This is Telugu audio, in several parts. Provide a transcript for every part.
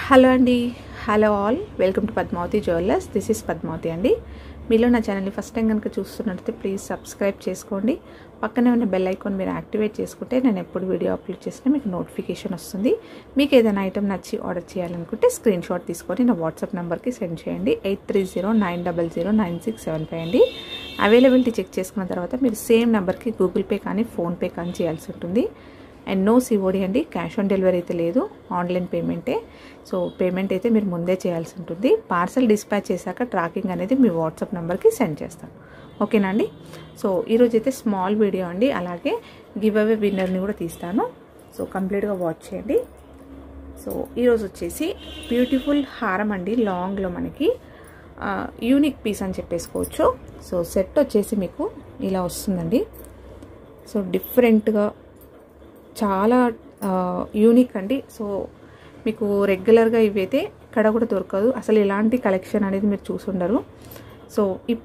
హలో అండి hello all welcome to Padmavathi jewellers this is Padmavathi అండి మీలో నా ఛానల్ని ఫస్ట్ టైం కనుక చూస్తున్నట్లయితే ప్లీజ్ సబ్స్క్రైబ్ చేసుకోండి పక్కనే ఉన్న బెల్ ఐకాన్ మీరు యాక్టివేట్ చేసుకుంటే నేను ఎప్పుడు వీడియో అప్లోడ్ చేసినా మీకు నోటిఫికేషన్ వస్తుంది మీకు ఏదైనా ఐటమ్ నచ్చి ఆర్డర్ చేయాలనుకుంటే స్క్రీన్ షాట్ తీసుకొని నా వాట్సాప్ నెంబర్కి సెండ్ చేయండి eight three zero nine double zero nine six seven five అండి అవైలబిలిటీ చెక్ చేసుకున్న తర్వాత మీరు సేమ్ నెంబర్కి గూగుల్ పే కానీ ఫోన్పే కానీ చేయాల్సి ఉంటుంది అండ్ నో సిఓడి అండి క్యాష్ ఆన్ డెలివరీ అయితే లేదు ఆన్లైన్ పేమెంటే సో పేమెంట్ అయితే మీరు ముందే చేయాల్సి ఉంటుంది పార్సల్ డిస్పాచ్ చేశాక ట్రాకింగ్ అనేది మీ వాట్సాప్ నెంబర్కి సెండ్ చేస్తాను ఓకేనా అండి సో ఈరోజు అయితే స్మాల్ వీడియో అండి అలాగే గివ్ అవే విన్నర్ని కూడా తీస్తాను సో కంప్లీట్గా వాచ్ చేయండి సో ఈరోజు వచ్చేసి బ్యూటిఫుల్ హారం అండి లాంగ్లో మనకి యూనిక్ పీస్ అని చెప్పేసుకోవచ్చు సో సెట్ వచ్చేసి మీకు ఇలా వస్తుందండి సో డిఫరెంట్గా చాలా యూనిక్ అండి సో మీకు రెగ్యులర్గా ఇవైతే ఇక్కడ కూడా దొరకదు అసలు ఇలాంటి కలెక్షన్ అనేది మీరు చూసుండరు సో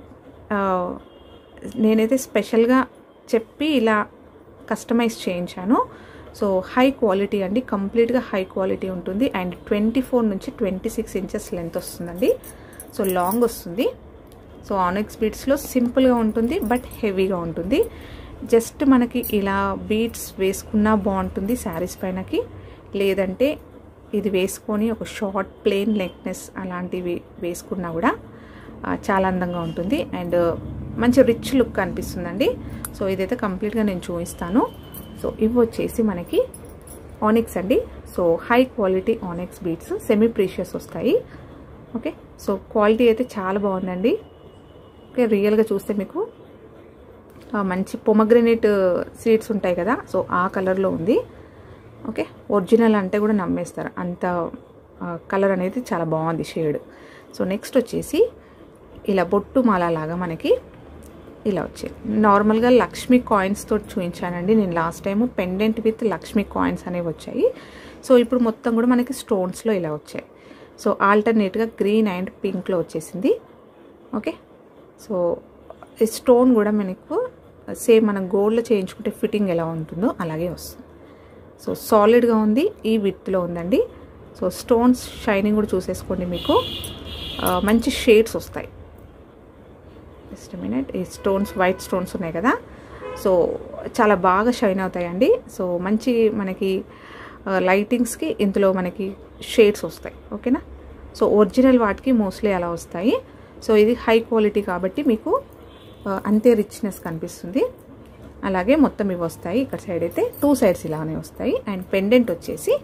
నేనైతే స్పెషల్గా చెప్పి ఇలా కస్టమైజ్ చేయించాను సో హై క్వాలిటీ అండి కంప్లీట్గా హై క్వాలిటీ ఉంటుంది అండ్ ట్వంటీ ఫోర్ నుంచి ట్వంటీ సిక్స్ ఇంచెస్ లెంత్ వస్తుందండి సో లాంగ్ వస్తుంది సో ఆనెక్స్ బీట్స్లో సింపుల్గా ఉంటుంది బట్ హెవీగా ఉంటుంది జస్ట్ మనకి ఇలా బీడ్స్ వేసుకున్నా బాగుంటుంది శారీస్ పైనకి లేదంటే ఇది వేసుకొని ఒక షార్ట్ ప్లెయిన్ నెక్నెస్ అలాంటివి వేసుకున్నా కూడా చాలా అందంగా ఉంటుంది అండ్ మంచి రిచ్ లుక్ అనిపిస్తుందండి సో ఇదైతే కంప్లీట్గా నేను చూపిస్తాను సో ఇవి వచ్చేసి మనకి ఆనిక్స్ అండి so high quality onyx beads semi precious వస్తాయి ఓకే సో క్వాలిటీ అయితే చాలా బాగుందండి ఓకే రియల్గా చూస్తే మీకు మంచి పొమగ్రనేట్ సీడ్స్ ఉంటాయి కదా సో ఆ కలర్లో ఉంది ఓకే ఒరిజినల్ అంటే కూడా నమ్మేస్తారు అంత కలర్ అనేది చాలా బాగుంది షేడ్ సో నెక్స్ట్ వచ్చేసి ఇలా బొట్టు మాల లాగా మనకి ఇలా వచ్చాయి నార్మల్గా లక్ష్మీ కాయిన్స్తో చూపించానండి నేను last time pendant with Lakshmi coins అనేవి వచ్చాయి సో ఇప్పుడు మొత్తం కూడా మనకి స్టోన్స్లో ఇలా వచ్చాయి సో ఆల్టర్నేట్గా గ్రీన్ అండ్ పింక్లో వచ్చేసింది ఓకే సో ఈ స్టోన్ కూడా మనకు సేమ్ మనం గోల్డ్లో చేయించుకుంటే ఫిట్టింగ్ ఎలా ఉంటుందో అలాగే వస్తుంది సో సాలిడ్గా ఉంది ఈ విత్లో ఉందండి సో స్టోన్స్ షైనింగ్ కూడా చూసేసుకోండి మీకు మంచి షేడ్స్ వస్తాయి జస్ట్ మినిట్ ఈ స్టోన్స్ వైట్ స్టోన్స్ ఉన్నాయి కదా సో చాలా బాగా షైన్ అవుతాయండి సో మంచి మనకి లైటింగ్స్కి ఇందులో మనకి షేడ్స్ వస్తాయి ఓకేనా సో ఒరిజినల్ వాటికి మోస్ట్లీ అలా వస్తాయి సో ఇది హై క్వాలిటీ కాబట్టి మీకు అంతే రిచ్నెస్ కనిపిస్తుంది అలాగే మొత్తం ఇవి వస్తాయి ఇక్కడ సైడ్ అయితే టూ సైడ్స్ ఇలానే వస్తాయి అండ్ పెండెంట్ వచ్చేసి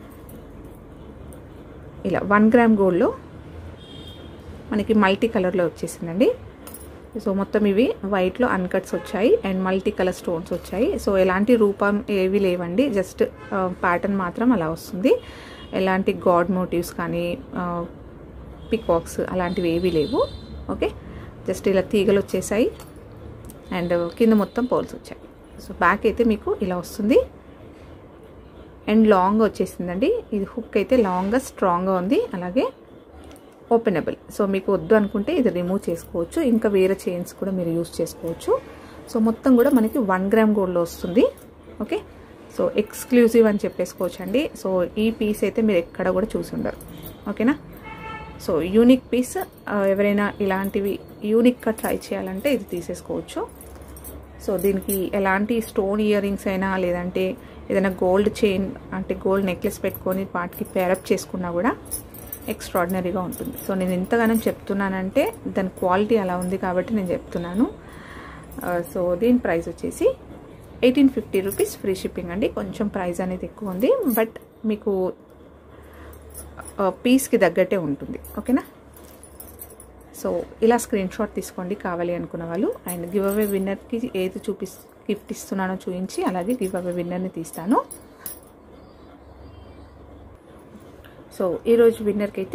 ఇలా వన్ గ్రామ్ గోల్డ్లో మనకి మల్టీ కలర్లో వచ్చేసిందండి సో మొత్తం ఇవి వైట్లో అన్కట్స్ వచ్చాయి అండ్ మల్టీ కలర్ స్టోన్స్ వచ్చాయి సో ఎలాంటి రూపం ఏవి లేవండి జస్ట్ ప్యాటర్న్ మాత్రం అలా వస్తుంది ఎలాంటి గాడ్ మోటివ్స్ కానీ పికాక్స్ అలాంటివి ఏవి లేవు ఓకే జస్ట్ ఇలా తీగలు వచ్చేసాయి అండ్ కింద మొత్తం పోల్స్ వచ్చాయి సో బ్యాక్ అయితే మీకు ఇలా వస్తుంది అండ్ లాంగ్ వచ్చేసిందండి ఇది హుక్ అయితే లాంగ్గా స్ట్రాంగ్గా ఉంది అలాగే ఓపెనబుల్ సో మీకు వద్దు అనుకుంటే ఇది రిమూవ్ చేసుకోవచ్చు ఇంకా వేరే చైన్స్ కూడా మీరు యూస్ చేసుకోవచ్చు సో మొత్తం కూడా మనకి వన్ గ్రామ్ గోల్డ్లో వస్తుంది ఓకే సో ఎక్స్క్లూజివ్ అని చెప్పేసుకోవచ్చు అండి సో ఈ పీస్ అయితే మీరు ఎక్కడ కూడా చూసి ఉండరు ఓకేనా సో యూనిక్ పీస్ ఎవరైనా ఇలాంటివి యూనిక్గా ట్రై చేయాలంటే ఇది తీసేసుకోవచ్చు సో దీనికి ఎలాంటి స్టోన్ ఇయర్ రింగ్స్ అయినా లేదంటే ఏదైనా గోల్డ్ చైన్ అంటే గోల్డ్ నెక్లెస్ పెట్టుకొని వాటికి పేరప్ చేసుకున్నా కూడా ఎక్స్ట్రాడినరీగా ఉంటుంది సో నేను ఎంతగానో చెప్తున్నానంటే దాని క్వాలిటీ అలా ఉంది కాబట్టి నేను చెప్తున్నాను సో దీని ప్రైస్ వచ్చేసి eighteen fifty rupees free shipping అండి కొంచెం ప్రైస్ అనేది ఎక్కువ ఉంది బట్ మీకు పీస్కి తగ్గట్టే ఉంటుంది ఓకేనా సో ఇలా స్క్రీన్ షాట్ తీసుకోండి కావాలి అనుకున్న వాళ్ళు అండ్ గివ్ అవే విన్నర్కి ఏది చూపి గిఫ్ట్ ఇస్తున్నానో చూపించి అలాగే గివ్ అవే విన్నర్ని తీస్తాను సో ఈరోజు విన్నర్కి అయితే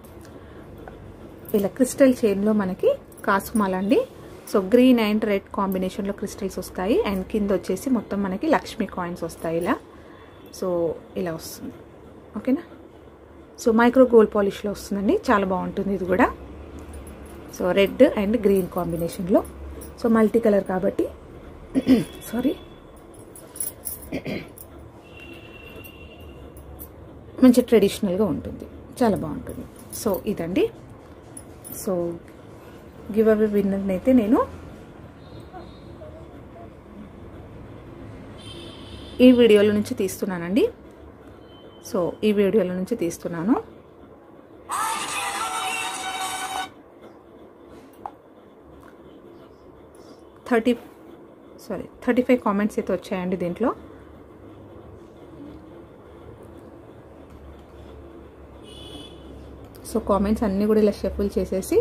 ఇలా క్రిస్టల్ చైన్లో మనకి కాసుమాల అండి సో గ్రీన్ అండ్ రెడ్ కాంబినేషన్లో క్రిస్టల్స్ వస్తాయి అండ్ కింద వచ్చేసి మొత్తం మనకి లక్ష్మీ కాయిన్స్ వస్తాయి ఇలా సో ఇలా వస్తుంది ఓకేనా సో మైక్రో గోల్డ్ పాలిష్లో వస్తుందండి చాలా బాగుంటుంది ఇది కూడా సో రెడ్ అండ్ గ్రీన్ కాంబినేషన్లో సో మల్టీ కలర్ కాబట్టి సారీ మంచి ట్రెడిషనల్గా ఉంటుంది చాలా బాగుంటుంది సో ఇదండి సో గివ్ అవే విన్నర్ని అయితే నేను ఈ వీడియోల నుంచి తీస్తున్నానండి సో ఈ వీడియోల నుంచి తీస్తున్నాను thirty sorry thirty five comments అయితే వచ్చాయండి దీంట్లో సో కామెంట్స్ అన్నీ కూడా ఇలా షఫుల్ చేసేసి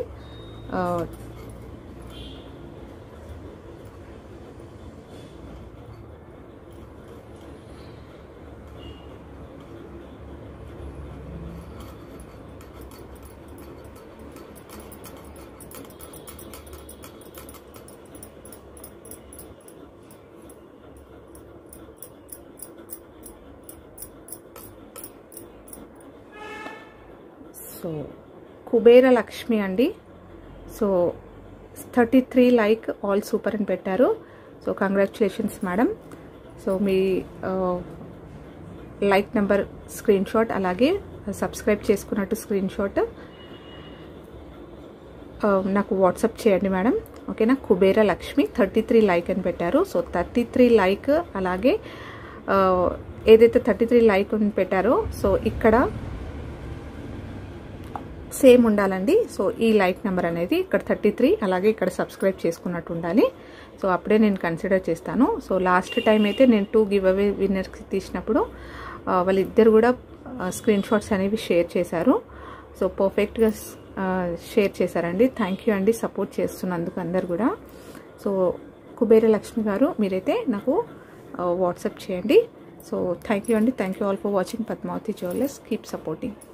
సో కుబేర లక్ష్మి అండి so thirty three like all super అని పెట్టారు సో కంగ్రాచులేషన్స్ మేడం సో మీ లైక్ నెంబర్ స్క్రీన్ షాట్ అలాగే సబ్స్క్రైబ్ చేసుకున్నట్టు స్క్రీన్ షాట్ నాకు వాట్సాప్ చేయండి మేడం ఓకేనా Kubera Lakshmi thirty three like అని పెట్టారు సో థర్టీ త్రీ లైక్ అలాగే ఏదైతే థర్టీ త్రీ లైక్ అని పెట్టారో సో ఇక్కడ సేమ్ ఉండాలండి సో ఈ లైక్ నెంబర్ అనేది ఇక్కడ థర్టీ త్రీ అలాగే ఇక్కడ సబ్స్క్రైబ్ చేసుకున్నట్టు ఉండాలి సో అప్పుడే నేను కన్సిడర్ చేస్తాను సో లాస్ట్ టైం అయితే నేను టూ గివ్ అవే విన్నర్స్కి తీసినప్పుడు వాళ్ళిద్దరు కూడా స్క్రీన్ షాట్స్ అనేవి షేర్ చేశారు సో పర్ఫెక్ట్గా షేర్ చేశారండి థ్యాంక్ యూ అండి సపోర్ట్ చేస్తున్నందుకు అందరు కూడా సో కుబేర లక్ష్మి గారు మీరైతే నాకు వాట్సాప్ చేయండి సో థ్యాంక్ యూ అండి thank you all for watching Padmavathi jewellers keep supporting